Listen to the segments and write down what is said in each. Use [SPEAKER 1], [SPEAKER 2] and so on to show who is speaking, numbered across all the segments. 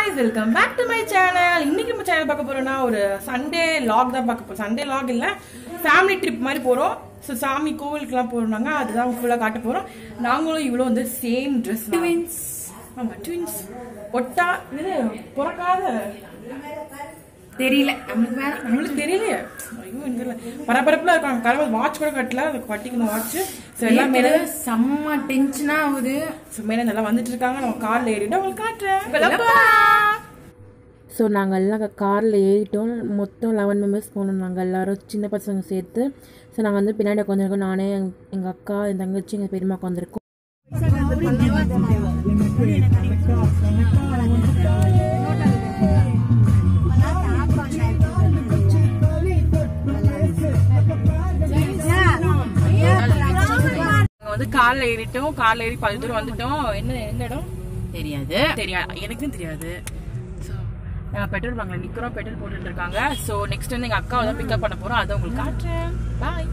[SPEAKER 1] guys welcome back to my channel இன்னைக்கு நம்ம channel பார்க்க போறோம்னா ஒரு சண்டே லாக் தான் பார்க்க போறோம் சண்டே லாக் இல்ல ஃபேமிலி ட்ரிப் மாதிரி போறோம் ஸோ சாமி கோவிலுக்குலாம் போறோம்னாங்க அதுதான் ஃபுல்லாக காட்ட போறோம் நாங்களும் இவ்வளோ வந்து சேம் ட்ரெஸ் ட்வின்ஸ் ஆமா ட்வின்ஸ் ஒட்டா இது பிறக்காத
[SPEAKER 2] தெரியல நம்மளுக்கு வேற
[SPEAKER 1] நம்மளுக்கு தெரியலையே ஐயோ எனக்கு தெரியல பரபரப்புல இருக்காங்க கரவல் வாட்ச் கூட கட்டல அது கட்டிக்கணும் வாட்ச் ஸோ எல்லாம் மேலே
[SPEAKER 2] செம்ம டென்ஷனா ஆகுது
[SPEAKER 1] ஸோ மேலே நல்லா வந்துட்டு இருக்காங்க நம்ம கார்ல ஏறிட்டு உங்களுக்கு காட்டுறேன்
[SPEAKER 3] ஸோ நாங்கள் எல்லாம் காரில் ஏறிட்டோம் மொத்தம் லெவன் மெம்பர்ஸ் போனோம் நாங்கள் எல்லாரும் சின்ன பசங்க சேர்த்து ஸோ நாங்கள் வந்து பின்னாடி உட்காந்துருக்கோம் நானே எங்கள் அக்கா என் தங்கச்சி எங்கள் பெரியம்மா உட்காந்துருக்கோம்
[SPEAKER 1] நாங்க வந்து கார்ல ஏறிட்டோம் கார்ல ஏறி பல தூரம் வந்துட்டோம் என்ன என்ன இடம்
[SPEAKER 2] தெரியாது
[SPEAKER 1] தெரியாது எனக்கும் தெரியாது ஸோ நாங்கள் பெட்ரோல் பங்க்ல நிக்கிறோம் பெட்ரோல் போட்டுட்டு இருக்காங்க ஸோ நெக்ஸ்ட் வந்து எங்க அக்காவை தான் பிக்கப் பண்ண போறோம் அதை உங்களுக்கு காட்டுறேன் பாய்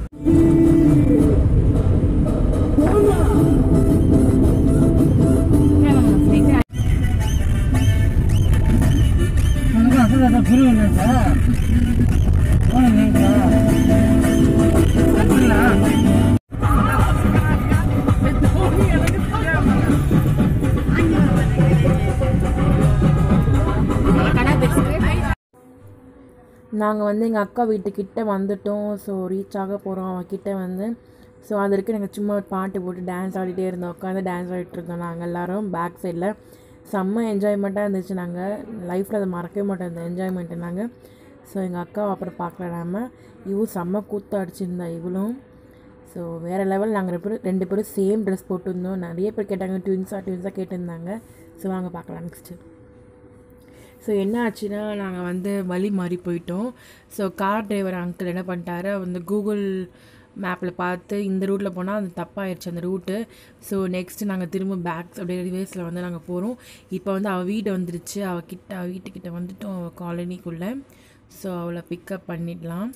[SPEAKER 3] நாங்கள் வந்து எங்கள் அக்கா வீட்டுக்கிட்ட வந்துட்டோம் ஸோ ரீச் ஆக போகிறோம் அவகிட்ட வந்து ஸோ அது வரைக்கும் நாங்கள் சும்மா ஒரு பாட்டு போட்டு டான்ஸ் ஆடிட்டே இருந்தோம் உட்காந்து டான்ஸ் ஆடிட்டு இருந்தோம் நாங்கள் எல்லாரும் பேக் சைடில் செம்ம என்ஜாய்மெண்ட்டாக இருந்துச்சு நாங்கள் லைஃப்பில் அதை மறக்கவே மாட்டோம் இந்த என்ஜாய்மெண்ட்டு நாங்கள் ஸோ எங்கள் அக்காவை அப்புறம் பார்க்கல நாம இவள் செம்ம கூத்து அடிச்சிருந்தா இவளும் ஸோ வேறு லெவல் நாங்கள் ரெண்டு பேரும் ரெண்டு பேரும் சேம் ட்ரெஸ் போட்டிருந்தோம் நிறைய பேர் கேட்டாங்க ட்வின்ஸாக ட்வின்ஸாக கேட்டிருந்தாங்க ஸோ வாங்க பார்க்கலாம் நெக்ஸ்ட்டு ஸோ என்ன ஆச்சுன்னா நாங்கள் வந்து வழி மாறி போயிட்டோம் ஸோ கார் டிரைவர் அங்கிள் என்ன பண்ணிட்டாரு வந்து கூகுள் மேப்பில் பார்த்து இந்த ரூட்டில் போனால் அது தப்பாயிருச்சு அந்த ரூட்டு ஸோ நெக்ஸ்ட் நாங்கள் திரும்ப பேக்ஸ் அப்படியே ரிவேஸில் வந்து நாங்கள் போகிறோம் இப்போ வந்து அவள் வீடு வந்துருச்சு அவள் கிட்ட அவள் வீட்டுக்கிட்ட வந்துட்டோம் அவள் காலனிக்குள்ளே ஸோ அவளை பிக்கப் பண்ணிடலாம்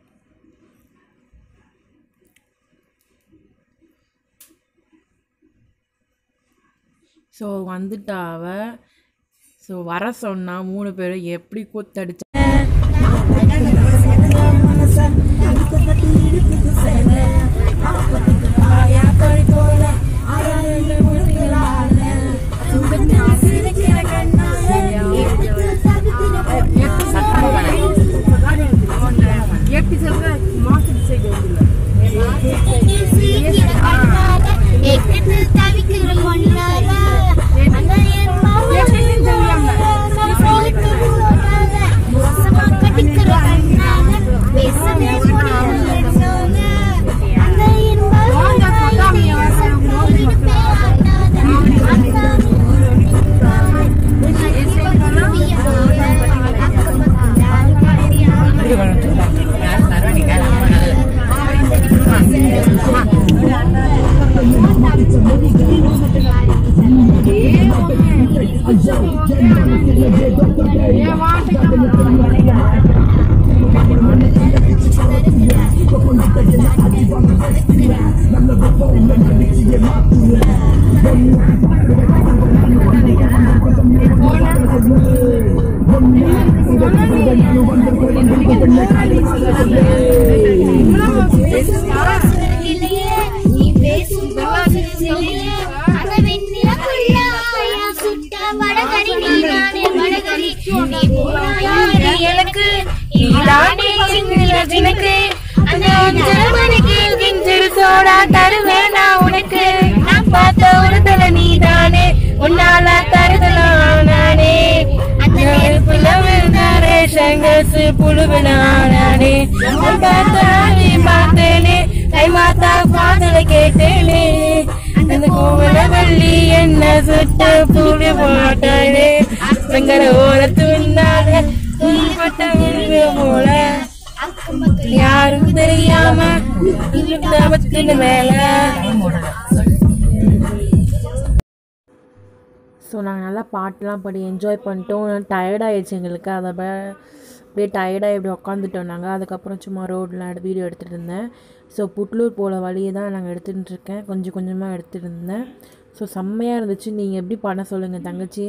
[SPEAKER 3] ஸோ வந்துட்டா அவ ஸோ வர சொன்னா மூணு பேரும் எப்படி கூத்தடிச்சா
[SPEAKER 4] எனக்கு இதானே சின்னக்கு அந்த அஞ்சரை மணிக்கு கிஞ்சரு சோடா தருவேன் நான் உனக்கு நான் பார்த்த ஒரு தலை நீதானே உன்னால தருதலாம் நானே அந்த நெருப்புல விழுந்த ரேஷங்கசு புழுவினானே நான் பார்த்தாலே பார்த்தேனே கை மாத்தா பாதல கேட்டேனே அந்த கோவல வள்ளி என்ன சுட்ட புளி போட்டானே சங்கர ஓரத்து உன்னால பட்ட விழுந்து போல யாரும் தெரியாம இருபத்தி மேல
[SPEAKER 3] ஸோ நாங்கள் நல்லா பாட்டெலாம் பாடி என்ஜாய் பண்ணிட்டோம் டயர்டாயிடுச்சு எங்களுக்கு அதை ப- அப்படியே டயர்டாக இப்படி உட்காந்துட்டோம் நாங்கள் அதுக்கப்புறம் சும்மா ரோட்லாம் வீடியோ எடுத்துகிட்டு இருந்தேன் ஸோ புட்லூர் போகிற வழியை தான் நாங்கள் எடுத்துகிட்டு இருக்கேன் கொஞ்சம் கொஞ்சமாக எடுத்துகிட்டு இருந்தேன் ஸோ செம்மையாக இருந்துச்சு நீங்கள் எப்படி பண்ண சொல்லுங்கள் தங்கச்சி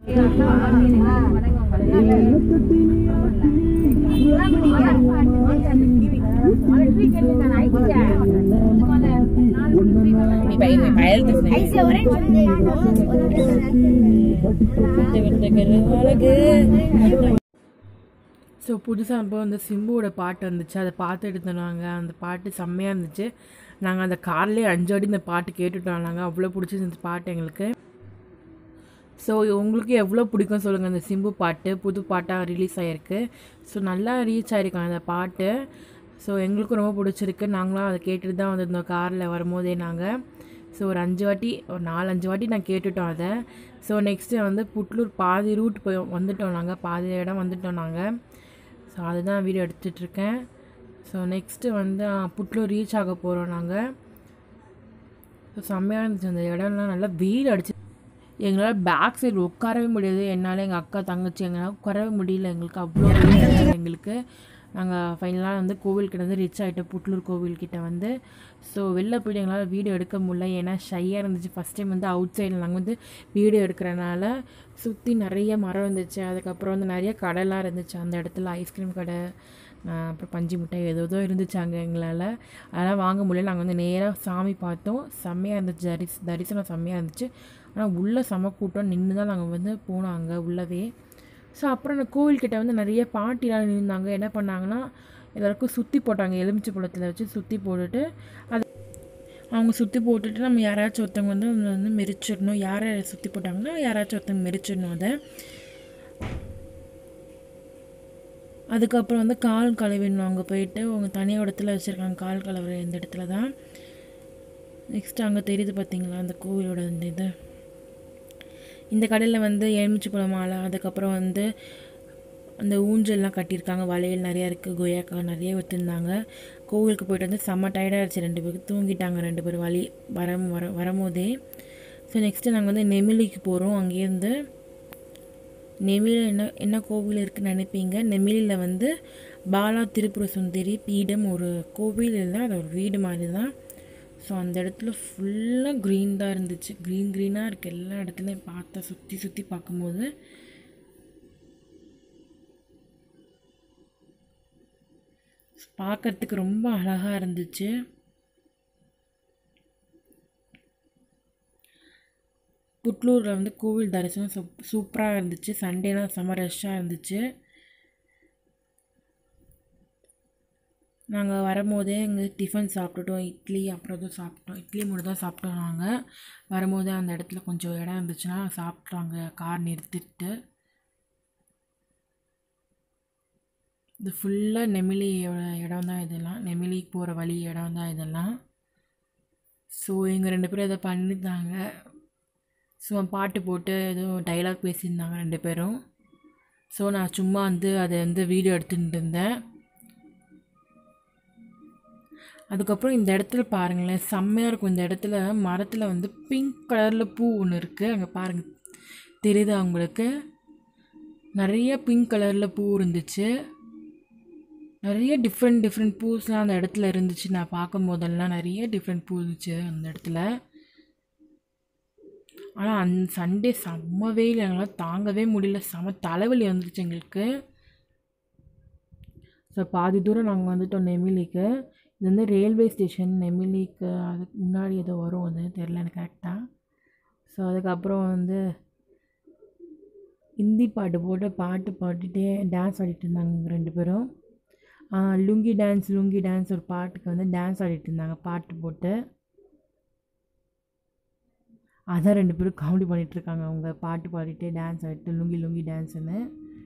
[SPEAKER 3] ஸோ புதுசாக அப்போ அந்த சிம்புவோட பாட்டு வந்துச்சு அதை பார்த்து எடுத்தோம் அந்த பாட்டு செம்மையாக இருந்துச்சு நாங்கள் அந்த கார்லேயே அஞ்சு வாட்டி இந்த பாட்டு கேட்டுட்டோம் நாங்கள் அவ்வளோ பிடிச்சிருந்துச்சு பாட்டு எங்களுக்கு ஸோ உங்களுக்கு எவ்வளோ பிடிக்கும் சொல்லுங்கள் அந்த சிம்பு பாட்டு புது பாட்டாக ரிலீஸ் ஆகிருக்கு ஸோ நல்லா ரீச் ஆகிருக்காங்க அந்த பாட்டு ஸோ எங்களுக்கும் ரொம்ப பிடிச்சிருக்கு நாங்களும் அதை கேட்டுட்டு தான் வந்திருந்தோம் காரில் வரும்போதே நாங்கள் ஸோ ஒரு அஞ்சு வாட்டி ஒரு நாலு அஞ்சு வாட்டி நான் கேட்டுட்டோம் அதை ஸோ நெக்ஸ்ட்டு வந்து புட்லூர் பாதி ரூட் போய் வந்துட்டோம் நாங்கள் பாதி இடம் வந்துட்டோம் நாங்கள் ஸோ அதுதான் வீடியோ எடுத்துகிட்ருக்கேன் ஸோ நெக்ஸ்ட்டு வந்து ஆ, புட்லூர் ரீச் ஆக போகிறோம் நாங்கள் ஸோ செம்மையாக இருந்துச்சு அந்த இடம்லாம் நல்லா வெயில் அடிச்சு எங்களால் பேக் சைடு உட்காரவே முடியாது என்னால் எங்கள் அக்கா தங்கச்சி எங்களால் உட்காரவே முடியல எங்களுக்கு அவ்வளோ வெயில் அடிச்சுது எங்களுக்கு நாங்கள் ஃபைனலாக வந்து கோவில்கிட்ட வந்து ரீச் ஆகிட்டோம் புட்லூர் கோவில்கிட்ட வந்து ஸோ வெளில போய்ட்டு எங்களால் வீடியோ எடுக்க முடியல ஏன்னா ஷையாக இருந்துச்சு ஃபஸ்ட் டைம் வந்து அவுட் சைடில் நாங்கள் வந்து வீடியோ எடுக்கிறனால சுற்றி நிறைய மரம் இருந்துச்சு அதுக்கப்புறம் வந்து நிறைய கடைலாம் இருந்துச்சு அந்த இடத்துல ஐஸ்கிரீம் கடை ஆஹ் அப்புறம் பஞ்சு மிட்டாய் ஏதோ ஏதோ இருந்துச்சு அங்கே எங்களால் அதெல்லாம் வாங்க முடியல நாங்கள் வந்து நேராக சாமி பார்த்தோம் செம்மையாக இருந்துச்சு தரிஸ் தரிசனம் செம்மையாக இருந்துச்சு ஆனால் உள்ளே செம கூட்டம் நின்று தான் நாங்கள் வந்து போனோம் அங்கே உள்ளவே ஸோ அப்புறம் அந்த கோவில்கிட்ட வந்து நிறைய பாட்டிலாம் நின்றாங்க என்ன பண்ணாங்கன்னா எல்லாருக்கும் சுற்றி போட்டாங்க எலுமிச்சை பழத்தில் வச்சு சுற்றி போட்டுட்டு அது அவங்க சுற்றி போட்டுட்டு நம்ம யாராச்சும் ஒருத்தவங்க வந்து அதை வந்து மெரிச்சிடணும் யார் யாரை சுற்றி போட்டாங்கன்னா யாராச்சும் ஒருத்தவங்க மெரிச்சிடணும் அதை அதுக்கப்புறம் வந்து கால் கழுவிடணும் அங்கே போயிட்டு அவங்க தனியாக இடத்துல வச்சுருக்காங்க கால் கழுவுற இந்த இடத்துல தான் நெக்ஸ்ட் அங்கே தெரியுது பார்த்தீங்களா அந்த கோவிலோட இந்த இது இந்த கடையில் வந்து எலுமிச்சை மாலை அதுக்கப்புறம் வந்து அந்த ஊஞ்சல்லாம் கட்டியிருக்காங்க வளையல் நிறையா இருக்குது கொய்யாக்காய் நிறைய விற்றுருந்தாங்க கோவிலுக்கு போயிட்டு வந்து செம்ம டயர்டாகிடுச்சு ரெண்டு பேருக்கு தூங்கிட்டாங்க ரெண்டு பேரும் வழி வர வர வரும்போதே ஸோ நெக்ஸ்ட்டு நாங்கள் வந்து நெமிலிக்கு போகிறோம் அங்கேருந்து நெமிலியில் என்ன என்ன கோவில் இருக்குன்னு நினைப்பீங்க நெமிலியில் வந்து பாலா திரிபுர சுந்தரி பீடம் ஒரு கோவில் இல்லை அது ஒரு வீடு மாதிரி தான் ஸோ அந்த இடத்துல ஃபுல்லாக க்ரீன் தான் இருந்துச்சு க்ரீன் க்ரீனாக இருக்குது எல்லா இடத்துலையும் பார்த்தா சுற்றி சுற்றி பார்க்கும்போது பார்க்கறதுக்கு ரொம்ப அழகாக இருந்துச்சு புட்லூரில் வந்து கோவில் தரிசனம் சூப் சூப்பராக இருந்துச்சு சண்டேலாம் செம்ம ரஷ்ஷாக இருந்துச்சு நாங்கள் வரும்போதே இங்கே டிஃபன் சாப்பிட்டுட்டோம் இட்லி அப்புறம் எதுவும் சாப்பிட்டோம் இட்லி மட்டும் தான் சாப்பிட்டோம் நாங்கள் வரும்போதே அந்த இடத்துல கொஞ்சம் இடம் இருந்துச்சுன்னா சாப்பிட்டாங்க கார் நிறுத்திட்டு இது ஃபுல்லாக நெமிலியோட இடம் தான் இதெல்லாம் நெமிலிக்கு போகிற வழி இடம் தான் இதெல்லாம் ஸோ எங்கள் ரெண்டு பேரும் இதை பண்ணியிருந்தாங்க ஸோ பாட்டு போட்டு ஏதோ டைலாக் பேசியிருந்தாங்க ரெண்டு பேரும் ஸோ நான் சும்மா வந்து அதை வந்து வீடியோ எடுத்துகிட்டு இருந்தேன் அதுக்கப்புறம் இந்த இடத்துல பாருங்களேன் செம்மையாக இருக்கும் இந்த இடத்துல மரத்தில் வந்து பிங்க் கலரில் பூ ஒன்று இருக்குது அங்கே பாருங்கள் தெரியுதா உங்களுக்கு நிறைய பிங்க் கலரில் பூ இருந்துச்சு நிறைய டிஃப்ரெண்ட் டிஃப்ரெண்ட் பூஸ்லாம் அந்த இடத்துல இருந்துச்சு நான் பார்க்கும் போதெல்லாம் நிறைய டிஃப்ரெண்ட் பூ இருந்துச்சு அந்த இடத்துல ஆனால் அந் சண்டே செம்ம வெயில் எங்களால் தாங்கவே முடியல செம தலைவலி வந்துருச்சு எங்களுக்கு ஸோ பாதி தூரம் நாங்கள் வந்துட்டோம் நெமிலிக்கு இது வந்து ரயில்வே ஸ்டேஷன் நெமிலிக்கு அதுக்கு முன்னாடி ஏதோ வரும் அது தெரில எனக்கு கரெக்டாக ஸோ அதுக்கப்புறம் வந்து ஹிந்தி பாட்டு போட்டு பாட்டு பாடிட்டே டான்ஸ் ஆடிட்டு இருந்தாங்க இவங்க ரெண்டு பேரும் ஆ, லுங்கி டான்ஸ் லுங்கி டான்ஸ் ஒரு பாட்டுக்கு வந்து டான்ஸ் ஆடிட்டு இருந்தாங்க பாட்டு போட்டு அதான் ரெண்டு பேரும் காமெடி பண்ணிட்டு இருக்காங்க அவங்க பாட்டு பாடிட்டே டான்ஸ் ஆடிட்டு லுங்கி லுங்கி டான்ஸ்னு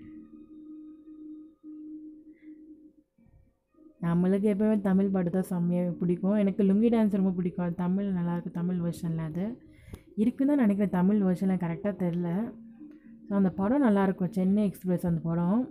[SPEAKER 3] நம்மளுக்கு எப்போவுமே தமிழ் பாட்டு தான் செம்மையாக பிடிக்கும் எனக்கு லுங்கி டான்ஸ் ரொம்ப பிடிக்கும் அது தமிழ் நல்லாயிருக்கு தமிழ் வெர்ஷனில் அது இருக்குன்னு தான் நினைக்கிறேன் தமிழ் வெர்ஷனில் கரெக்டாக தெரில ஸோ அந்த படம் நல்லாயிருக்கும் சென்னை எக்ஸ்பிரஸ் அந்த படம்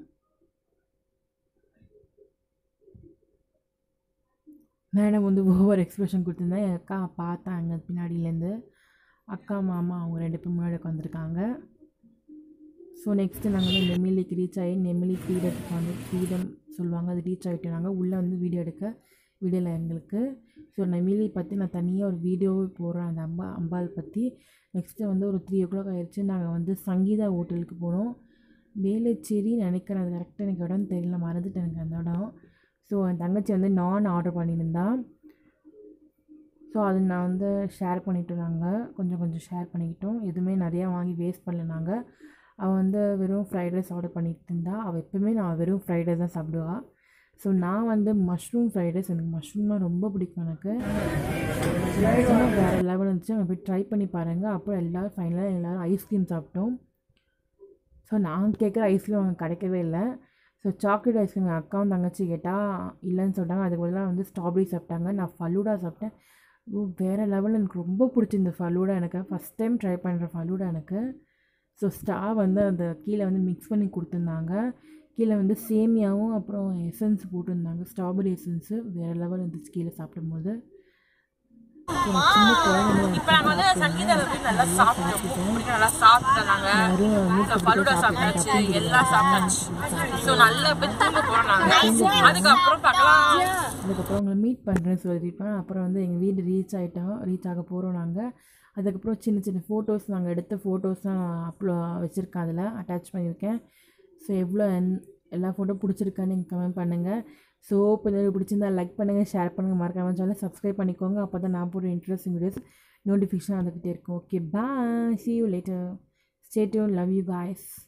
[SPEAKER 3] மேடம் வந்து ஓவர் எக்ஸ்பிரஷன் கொடுத்துருந்தேன் என் அக்கா பார்த்தாங்க பின்னாடியிலேருந்து அக்கா மாமா அவங்க ரெண்டு பேரும் முன்னாடி உட்காந்துருக்காங்க ஸோ நெக்ஸ்ட்டு நாங்கள் வந்து நெமிலிக்கு ரீச் ஆகி நெமிலி பீடத்துக்கு வந்து பீடம் சொல்லுவாங்க அது ரீச் ஆகிட்டு நாங்கள் உள்ளே வந்து வீடியோ எடுக்க விடலை எங்களுக்கு ஸோ நெமிலி பற்றி நான் தனியாக ஒரு வீடியோவே போடுறேன் அந்த அம்பா அம்பாள் பற்றி நெக்ஸ்ட்டு வந்து ஒரு த்ரீ ஓ கிளாக் ஆயிடுச்சு நாங்கள் வந்து சங்கீதா ஹோட்டலுக்கு போனோம் வேலைச்சேரி நினைக்கிறேன் அது கரெக்டாக எனக்கு இடம் தெரியல மறந்துட்டேன் எனக்கு அந்த இடம் ஸோ என் தங்கச்சி வந்து நான் ஆர்டர் பண்ணியிருந்தான் ஸோ அது நான் வந்து ஷேர் பண்ணிட்டோம் நாங்கள் கொஞ்சம் கொஞ்சம் ஷேர் பண்ணிக்கிட்டோம் எதுவுமே நிறையா வாங்கி வேஸ்ட் பண்ணல நாங்கள் அவள் வந்து வெறும் ஃப்ரைட் ரைஸ் ஆர்டர் பண்ணிட்டு இருந்தா அவள் எப்பவுமே நான் வெறும் ஃப்ரைட் ரைஸ் தான் சாப்பிடுவாள் ஸோ நான் வந்து மஷ்ரூம் ஃப்ரைட் ரைஸ் எனக்கு மஷ்ரூம்னால் ரொம்ப பிடிக்கும் எனக்கு நிஜமாக வேறு லெவல் இருந்துச்சு அங்கே போய் ட்ரை பண்ணி பாருங்கள் அப்புறம் எல்லோரும் ஃபைனலாக எல்லோரும் ஐஸ்கிரீம் சாப்பிட்டோம் ஸோ நான் கேட்குற ஐஸ்கிரீம் அவங்க கிடைக்கவே இல்லை ஸோ சாக்லேட் ஐஸ்கிரீம் எங்கள் அக்காவும் தங்கச்சி கேட்டால் இல்லைன்னு சொல்லிட்டாங்க அதுக்கு பதிலாக வந்து ஸ்ட்ராபெரி சாப்பிட்டாங்க நான் ஃபலூடா சாப்பிட்டேன் ஓ வேறு லெவலில் எனக்கு ரொம்ப பிடிச்சிருந்த ஃபலூடா எனக்கு ஃபஸ்ட் டைம் ட்ரை பண்ணுற ஃபலூடா எனக்கு ஸோ ஸ்டா வந்து அந்த கீழே வந்து மிக்ஸ் பண்ணி கொடுத்துருந்தாங்க கீழே வந்து சேமியாவும் அப்புறம் எசன்ஸ் போட்டிருந்தாங்க ஸ்ட்ராபெரி எசன்ஸு வேறு லெவல் இருந்துச்சு கீழே சாப்பிடும்போது So, சின்ன
[SPEAKER 1] இப்போ நாங்கள் வந்து சங்கீதாவில் போய் நல்லா சாப்பிட்டோம் பூ பிடிக்க நல்லா சாப்பிட்டோம் நாங்கள் ஃபலூடா சாப்பிட்டாச்சு எல்லாம் சாப்பிட்டாச்சு ஸோ நல்லா போய் தூங்க போகிறோம் நாங்கள் அதுக்கப்புறம் பார்க்கலாம்
[SPEAKER 3] அதுக்கப்புறம் உங்களை மீட் பண்ணுறேன்னு சொல்லியிருப்பேன் அப்புறம் வந்து எங்கள் வீடு ரீச் ஆகிட்டோம் ரீச் ஆக போகிறோம் நாங்கள் அதுக்கப்புறம் சின்ன சின்ன ஃபோட்டோஸ் நாங்கள் எடுத்த ஃபோட்டோஸ்லாம் அப்லோ வச்சுருக்கேன் அதில் அட்டாச் பண்ணியிருக்கேன் ஸோ எவ்வளோ என்- எல்லா ஃபோட்டோ பிடிச்சிருக்கான்னு நீங்கள் கமெண்ட் பண்ணுங்கள் ஸோ இப்போ இந்த பிடிச்சிருந்தா லைக் பண்ணுங்கள் ஷேர் பண்ணுங்கள் மறக்காம சேனல் சப்ஸ்கிரைப் பண்ணிக்கோங்க அப்போ தான் நான் போடுற இன்ட்ரெஸ்டிங் வீடியோஸ் நோட்டிஃபிகேஷன் வந்துக்கிட்டே இருக்கும் okay bye see you later stay tuned love you guys